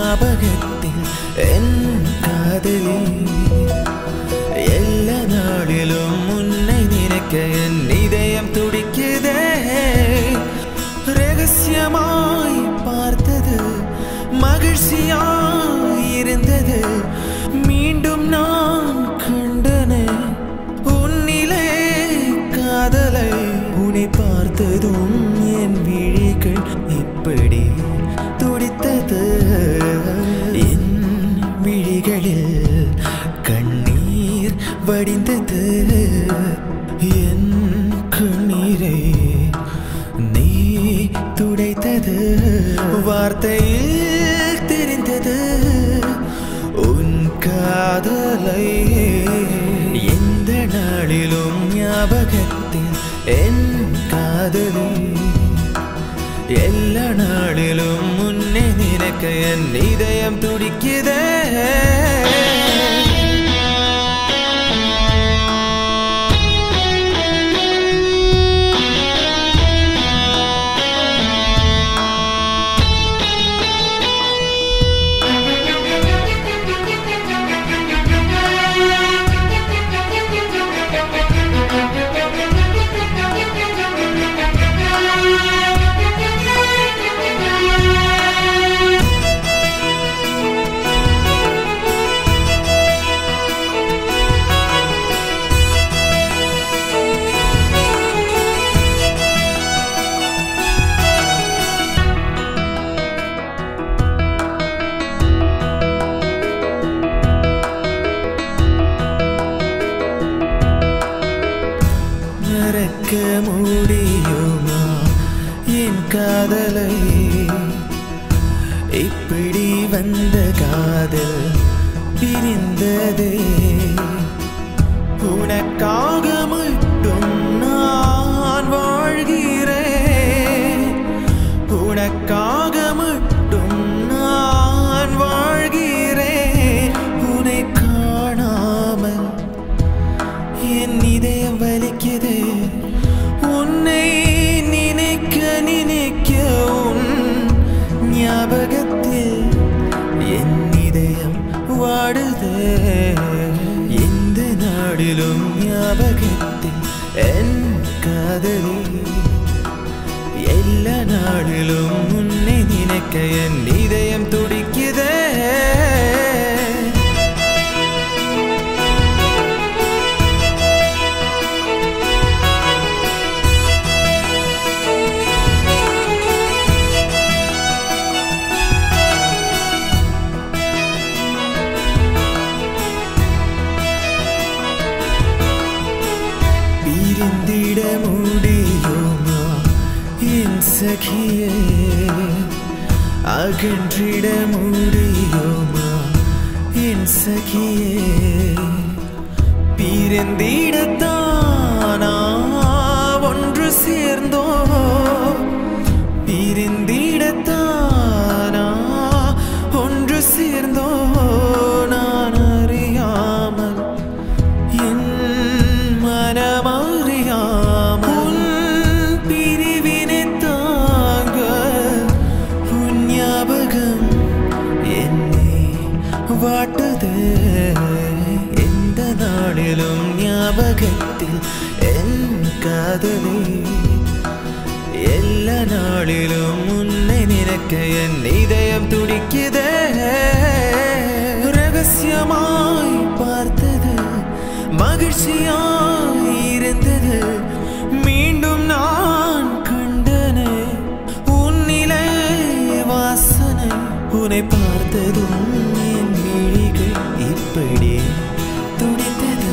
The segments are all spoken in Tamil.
ஞாபகத்தில் என் காதலி எல்லா நாளிலும் உன்னை நினைக்க என் இதயம் துடிக்குதே ரகசியமாய் பார்த்தது மகிழ்ச்சியாய் இருந்தது மீண்டும் நான் கண்டனே உன்னிலே காதலை உன்னை பார்த்ததும் என் விழிகள் இப்படி துடித்தது என் விழிகளில் கண்ணீர் வடிந்தது என் கண்ணீரை நீ துடைத்தது வார்த்தையில் தெரிந்தது உன் காதலை எந்த நாளிலும் ஞாபகத்தில் என் காதலி எல்லா நாளிலும் முன்னே நினைக்க என் இதயம் துடிக்குதே மறக்க முடியுமா என் காதலை இப்படி வந்த காதல் பிரிந்ததே உனக்காக மட்டும் நான் வாழ்கிறேன் உனக்காக மட்டும் நான் வாழ்கிறேன் உன்னை காணாமல் என் இதயம் வலிக்குது உன்னை நினைக்க நினைக்க உன் ஞாபகத்தில் என் இதயம் வாடுது எந்த நாடிலும் ஞாபகத்தில் என் காதலி எல்லா நாளிலும் உன்னை நினைக்க என் இதயம் துடிக்குதே பிரிந்திட முடியுமா என் சகியே அகன்றிட முடியுமா என் சகியே பிரிந்திடத்தானா ஒன்று சேர்ந்தோ பிரிந்திடத்தானா ஒன்று சேர்ந்தோ நான் அறியாமல் என் மனமறியாமல் உன் பிரிவினை தாங்க உன் ஞாபகம் என்னை வாட்டுது எந்த நாளிலும் ஞாபகத்தில் என் காதலி எல்லா நாளிலும் உன்னை நினைக்க என் இதயம் துடிக்குதே ரகசியமாய் பார்த்தது மகிழ்ச்சியாய் இருந்தது மீண்டும் நான் கண்டனே உன்னிலே வாசனை உன்னை பார்த்ததும் என் விழிகள் இப்படி துடித்தது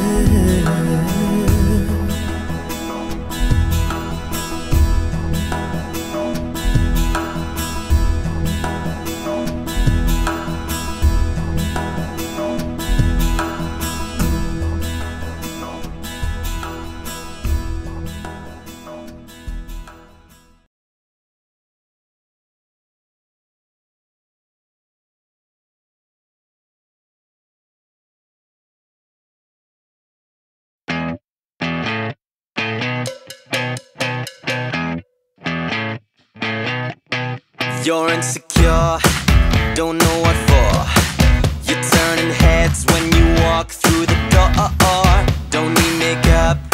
You're insecure, don't know what for. You're turning heads when you walk through the door. Don't need makeup,